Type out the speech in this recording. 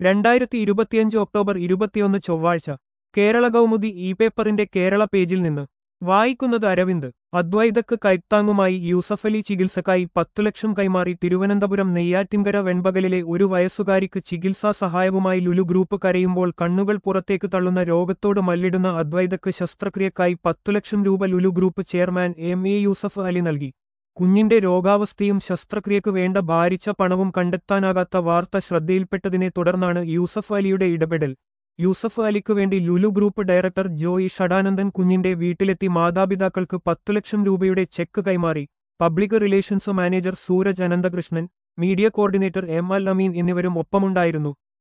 രണ്ടായിരത്തി ഇരുപത്തിയഞ്ച് ഒക്ടോബർ ഇരുപത്തിയൊന്ന് ചൊവ്വാഴ്ച കേരള കൗമുദി ഇ പേപ്പറിന്റെ കേരള പേജിൽ നിന്ന് വായിക്കുന്നത് അരവിന്ദ് അദ്വൈതക്ക് കൈത്താങ്ങുമായി യൂസഫലി ചികിത്സക്കായി പത്തു ലക്ഷം കൈമാറി തിരുവനന്തപുരം നെയ്യാറ്റിൻകര വെൺപകലിലെ ഒരു വയസ്സുകാരിക്ക് ചികിത്സാ സഹായവുമായി ലുലു ഗ്രൂപ്പ് കരയുമ്പോൾ കണ്ണുകൾ പുറത്തേക്ക് തള്ളുന്ന രോഗത്തോട് മല്ലിടുന്ന അദ്വൈതക്ക് ശസ്ത്രക്രിയക്കായി പത്തു ലക്ഷം രൂപ Lulu group chairman M A Yusuff Ali നൽകി കുഞ്ഞിന്റെ രോഗാവസ്ഥയും ശസ്ത്രക്രിയക്ക് വേണ്ട ഭാരിച്ച പണവും കണ്ടെത്താനാകാത്ത വാർത്ത ശ്രദ്ധയിൽപ്പെട്ടതിനെ തുടർന്നാണ് യൂസഫ് അലിയുടെ ഇടപെടൽ യൂസഫ് അലിക്ക് വേണ്ടി ലുലു ഗ്രൂപ്പ് ഡയറക്ടർ ജോയി ഷഡാനന്ദൻ കുഞ്ഞിന്റെ വീട്ടിലെത്തി മാതാപിതാക്കൾക്ക് പത്തു ലക്ഷം രൂപയുടെ ചെക്ക് കൈമാറി public relations manager Sooraj Ananthakrishnan media coordinator M Al Ameen എന്നിവരും ഒപ്പമുണ്ടായിരുന്നു